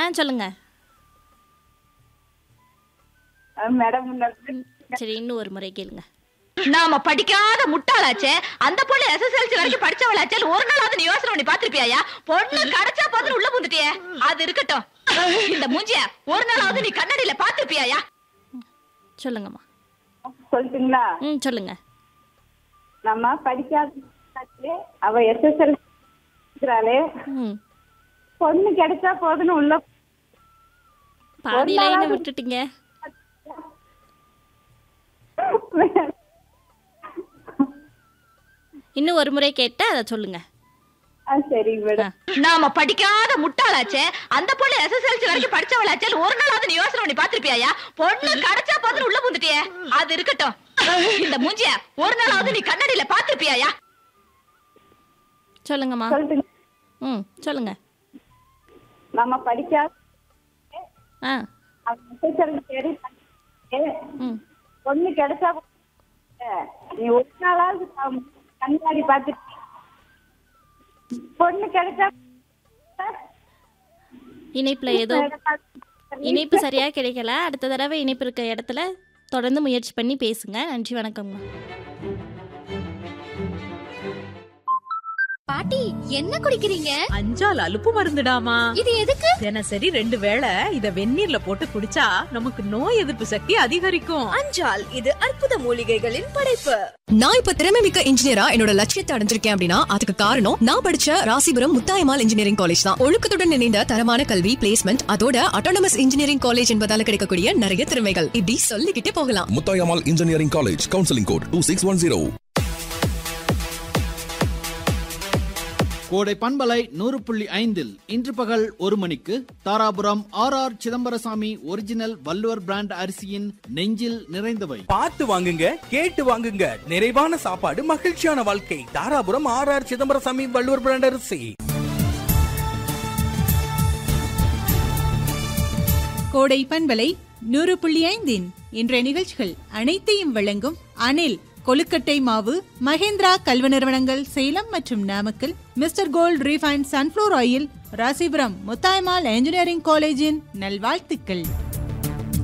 சொல்லுங்க மேடம் ம், சரி இன்னும் ஒரு முறை கேளுங்க நாம படிக்காத முட்டாளாச்சே அந்த பொண்ணு எஸ்எஸ்எல்சி வரைக்கும் படிச்சவளாச்சே ஒரு நாளாவது நீ யோசனை பண்ணி பாத்திருப்பியாயா பொண்ணு கிடைச்சா போதுன்னு உள்ள புந்துட்டியே அது இருக்கட்டும் இந்த மூஞ்சிய ஒரு நாளாவது நீ கண்ணாடியில பாத்திருப்பியாயா சொல்லுங்கம்மா சொல்லட்டுங்களா ம் சொல்லுங்க நம்ம படிக்காத அவ எஸ்எஸ்எல் ம் பொண்ணு கிடைச்சா போதுன்னு உள்ள பாதியில விட்டுட்டீங்க இன்னும் ஒரு முறை கேட்டா அதை சொல்லுங்க ஆ, சரிங்க மேடம் நாம படிக்காத முட்டாளாச்சே அந்த பொண்ணு எஸ்எஸ்எல்சி வரைக்கும் படிச்சவளாச்சே ஒரு நாளாவது நீ யோசனை பண்ணி பாத்திருப்பியாயா பொண்ணு கிடைச்சா போதுன்னு உள்ள புந்துட்டியே அது இருக்கட்டும் இந்த மூஞ்சிய ஒரு நாளாவது நீ கண்ணாடியில பாத்திருப்பியாயா சொல்லுங்கம்மா சொல்லட்டுங்க ம் சொல்லுங்க நம்ம படிக்காத ஆ அவ எஸ்எஸ்எல் சரி ம் பொண்ணு கிடைச்சா போதும். நீ ஒரு நாளாவது க- கண்ணாடி பார்த்துட்டு பொண்ணு கிடைச்சா இணைப்புல ஏதோ இணைப்பு சரியா கிடைக்கல அடுத்த தடவை இணைப்பு இருக்க இடத்துல தொடர்ந்து முயற்சி பண்ணி பேசுங்க நன்றி வணக்கம்மா பாட்டி என்ன குடிக்கிறீங்க அஞ்சால் அலுப்பு மருந்துடாமா இது எதுக்கு தினசரி ரெண்டு வேளை இத வெந்நீர்ல போட்டு குடிச்சா நமக்கு நோய் எதிர்ப்பு சக்தி அதிகரிக்கும் அஞ்சால் இது அற்புத மூலிகைகளின் படைப்பு நான் இப்ப திறமை மிக்க இன்ஜினியரா என்னோட லட்சியத்தை அடைஞ்சிருக்கேன் அப்படின்னா அதுக்கு காரணம் நான் படிச்ச ராசிபுரம் முத்தாயமால் இன்ஜினியரிங் காலேஜ் தான் ஒழுக்கத்துடன் இணைந்த தரமான கல்வி பிளேஸ்மெண்ட் அதோட அட்டானமஸ் இன்ஜினியரிங் காலேஜ் என்பதால கிடைக்கக்கூடிய நிறைய திறமைகள் இப்படி சொல்லிக்கிட்டே போகலாம் Muthayammal engineering college counselling code two six one zero Kodai பண்பலை நூறு புள்ளி ஐந்தில் இன்று பகல் ஒரு மணிக்கு Dharapuram R R Chidambarasamy original Valluvar brand அரிசியின் நெஞ்சில் நிறைந்தவை பார்த்து வாங்குங்க கேட்டு வாங்குங்க நிறைவான சாப்பாடு மகிழ்ச்சியான வாழ்க்கை Dharapuram R R Chidambarasamy Valluvar brand அரிசி கோடை பண்பலை நூறு புள்ளி ஐந்தின் இன்றைய நிகழ்ச்சிகள் அனைத்தையும் வழங்கும் அனில் கொழுக்கட்டை மாவு மகேந்திரா கல்வி நிறுவனங்கள் சேலம் மற்றும் Namakkal Mister Gold refined sunflower oil Rasipuram Muthayammal engineering காலேஜின் நல்வாழ்த்துக்கள்